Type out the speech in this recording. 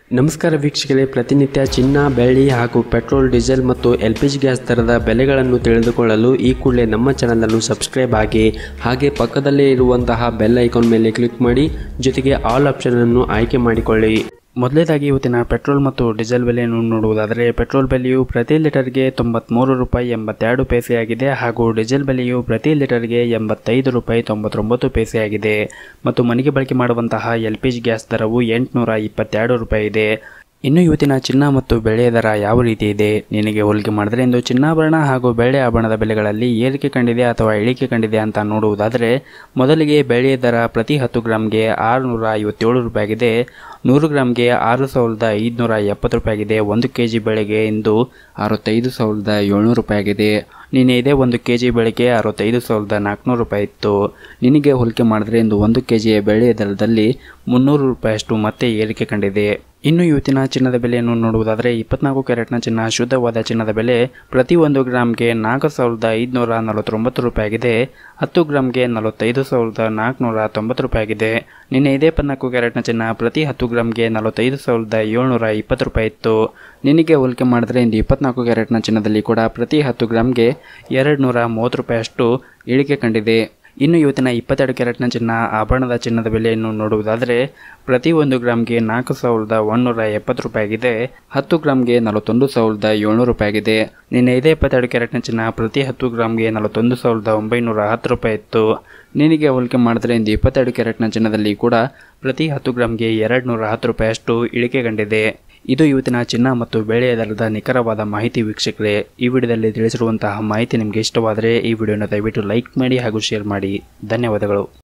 ನಮಸ್ಕಾರ ವೀಕ್ಷಕರೇ ಪ್ರತಿನಿತ್ಯ ಚಿನ್ನ ಬೆಳ್ಳಿ ಹಾಗೂ ಪೆಟ್ರೋಲ್ ಡೀಸೆಲ್ ಮತ್ತು ಎಲ್ ಪಿ ಜಿ ಗ್ಯಾಸ್ ದರದ ಬೆಲೆಗಳನ್ನು ತಿಳಿದುಕೊಳ್ಳಲು ಈ ಕೂಡಲೇ ನಮ್ಮ ಚಾನಲನ್ನು ಸಬ್ಸ್ಕ್ರೈಬ್ ಆಗಿ ಹಾಗೆ ಪಕ್ಕದಲ್ಲೇ ಇರುವಂತಹ ಬೆಲ್ ಐಕಾನ್ ಮೇಲೆ ಕ್ಲಿಕ್ ಮಾಡಿ ಜೊತೆಗೆ ಆಲ್ ಆಪ್ಷನನ್ನು ಆಯ್ಕೆ ಮಾಡಿಕೊಳ್ಳಿ ಮೊದಲೇದಾಗಿ ಇವತ್ತಿನ ಪೆಟ್ರೋಲ್ ಮತ್ತು ಡೀಸೆಲ್ ಬೆಲೆಯನ್ನು ನೋಡುವುದಾದರೆ ಪೆಟ್ರೋಲ್ ಬೆಲೆಯು ಪ್ರತಿ ಲೀಟರ್ಗೆ ತೊಂಬತ್ತ್ಮೂರು ರೂಪಾಯಿ ಎಂಬತ್ತೆರಡು ಪೈಸೆಯಾಗಿದೆ ಹಾಗೂ ಡೀಸೆಲ್ ಬೆಲೆಯು ಪ್ರತಿ ಲೀಟರ್ಗೆ ಎಂಬತ್ತೈದು ರೂಪಾಯಿ ತೊಂಬತ್ತೊಂಬತ್ತು ಪೈಸೆಯಾಗಿದೆ ಮತ್ತು ಮನೆಗೆ ಬಳಕೆ ಮಾಡುವಂತಹ ಎಲ್ ಪಿ ಜಿ ಗ್ಯಾಸ್ ದರವು ಎಂಟುನೂರ ಇಪ್ಪತ್ತೆರಡು ರೂಪಾಯಿ ಇದೆ ಇನ್ನು ಇವತ್ತಿನ ಚಿನ್ನ ಮತ್ತು ಬೆಳ್ಳಿಯ ದರ ಯಾವ ರೀತಿ ಇದೆ ನಿನಗೆ ಹೋಲಿಕೆ ಮಾಡಿದ್ರೆ ಇಂದು ಚಿನ್ನಾಭರಣ ಹಾಗೂ ಬೆಳ್ಳಿ ಆಭರಣದ ಬೆಲೆಗಳಲ್ಲಿ ಏರಿಕೆ ಕಂಡಿದೆ ಅಥವಾ ಇಳಿಕೆ ಕಂಡಿದೆ ಅಂತ ನೋಡುವುದಾದರೆ ಮೊದಲಿಗೆ ಬೆಳ್ಳಿಯ ದರ ಪ್ರತಿ ಹತ್ತು ಗ್ರಾಮ್ಗೆ ಆರುನೂರ ಐವತ್ತೇಳು ರೂಪಾಯಿ ಆಗಿದೆ ನೂರು ಗ್ರಾಮ್ಗೆ ಆರು ಸಾವಿರದ ಐದುನೂರ ಎಪ್ಪತ್ತು ರೂಪಾಯಿ ಆಗಿದೆ ಒಂದು ಕೆ ಜಿ ಬೆಳೆಗೆ ಇಂದು ಅರವತ್ತೈದು ಸಾವಿರದ ಏಳ್ನೂರು ರೂಪಾಯಿ ಆಗಿದೆ ನಿನ್ನೆ ಇದೇ ಒಂದು ಕೆ ಜಿ ಬೆಳೆಗೆ ಅರವತ್ತೈದು ಸಾವಿರದ ನಾಲ್ಕುನೂರು ರೂಪಾಯಿ ಇತ್ತು ನಿನಗೆ ಹೋಲಿಕೆ ಮಾಡಿದ್ರೆ ಇಂದು ಒಂದು ಕೆ ಜಿಯ ಬೆಳೆಯ ದರದಲ್ಲಿ ಮುನ್ನೂರು ರೂಪಾಯಿಯಷ್ಟು ಮತ್ತೆ ಏರಿಕೆ ಕಂಡಿದೆ ಇನ್ನು ಇವತ್ತಿನ ಚಿನ್ನದ ಬೆಲೆಯನ್ನು ನೋಡುವುದಾದರೆ ಇಪ್ಪತ್ನಾಲ್ಕು ಕ್ಯಾರೆಟ್ನ ಚಿನ್ನ ಶುದ್ಧವಾದ ಚಿನ್ನದ ಬೆಲೆ ಪ್ರತಿ ಒಂದು ಗ್ರಾಮ್ಗೆ ನಾಲ್ಕು ಸಾವಿರದ ಐದುನೂರ ನಲವತ್ತೊಂಬತ್ತು ರೂಪಾಯಿ ಆಗಿದೆ ಹತ್ತು ಗ್ರಾಮ್ಗೆ ನಲವತ್ತೈದು ಸಾವಿರದ ನಾಲ್ಕುನೂರ ತೊಂಬತ್ತು ರೂಪಾಯಿ ಆಗಿದೆ ನಿನ್ನೆ ಇದೇ ಇಪ್ಪತ್ನಾಲ್ಕು ಕ್ಯಾರೆಟ್ನ ಚಿನ್ನ ಪ್ರತಿ ಹತ್ತು ಗ್ರಾಮ್ಗೆ ನಲವತ್ತೈದು ಸಾವಿರದ ಏಳ್ನೂರ ಇಪ್ಪತ್ತು ರೂಪಾಯಿ ಇತ್ತು ನಿನಗೆ ಹೋಲಿಕೆ ಮಾಡಿದ್ರೆ ಇಂದು ಇಪ್ಪತ್ನಾಲ್ಕು ಕ್ಯಾರೆಟ್ನ ಚಿನ್ನದಲ್ಲಿ ಕೂಡ ಪ್ರತಿ ಹತ್ತು ಗ್ರಾಮ್ಗೆ ಎರಡು ನೂರ ಮೂವತ್ತು ರೂಪಾಯಿಯಷ್ಟು ಇಳಿಕೆ ಕಂಡಿದೆ ಇನ್ನು ಇವತ್ತಿನ ಇಪ್ಪತ್ತೆರಡು ಕ್ಯಾರೆಟ್ನ ಚಿನ್ನ ಆಭರಣದ ಚಿನ್ನದ ಬೆಲೆಯನ್ನು ನೋಡುವುದಾದರೆ ಪ್ರತಿ ಒಂದು ಗ್ರಾಮ್ಗೆ ನಾಲ್ಕು ಸಾವಿರದ ಒಂದೂರ ಎಪ್ಪತ್ತು ರೂಪಾಯಿ ಆಗಿದೆ ಹತ್ತು ಗ್ರಾಮ್ಗೆ ನಲವತ್ತೊಂದು ಸಾವಿರದ ಏಳ್ನೂರು ರೂಪಾಯಿ ಆಗಿದೆ ನಿನ್ನೆ ಇದೇ ಇಪ್ಪತ್ತೆರಡು ಕ್ಯಾರೆಟ್ನ ಚಿನ್ನ ಪ್ರತಿ ಹತ್ತು ಗ್ರಾಮ್ಗೆ ನಲವತ್ತೊಂದು ಸಾವಿರದ ಒಂಬೈನೂರ ಹತ್ತು ರೂಪಾಯಿ ಇತ್ತು ನಿನಗೆ ಹೋಲಿಕೆ ಮಾಡಿದ್ರೆ ಇಂದು ಇಪ್ಪತ್ತೆರಡು ಕ್ಯಾರೆಟ್ನ ಚಿನ್ನದಲ್ಲಿ ಕೂಡ ಪ್ರತಿ ಹತ್ತು ಗ್ರಾಮ್ಗೆ ಎರಡು ನೂರ ಹತ್ತು ರೂಪಾಯಿಯಷ್ಟು ಇಳಿಕೆ ಕಂಡಿದೆ ಇದು ಇವತ್ತಿನ ಚಿನ್ನ ಮತ್ತು ಬೆಳೆಯ ದರದ ನಿಖರವಾದ ಮಾಹಿತಿ ವೀಕ್ಷಕರೇ ಈ ವಿಡಿಯೋದಲ್ಲಿ ತಿಳಿಸಿರುವಂತಹ ಮಾಹಿತಿ ನಿಮಗೆ ಇಷ್ಟವಾದರೆ ಈ ವಿಡಿಯೋನ ದಯವಿಟ್ಟು ಲೈಕ್ ಮಾಡಿ ಹಾಗೂ ಶೇರ್ ಮಾಡಿ ಧನ್ಯವಾದಗಳು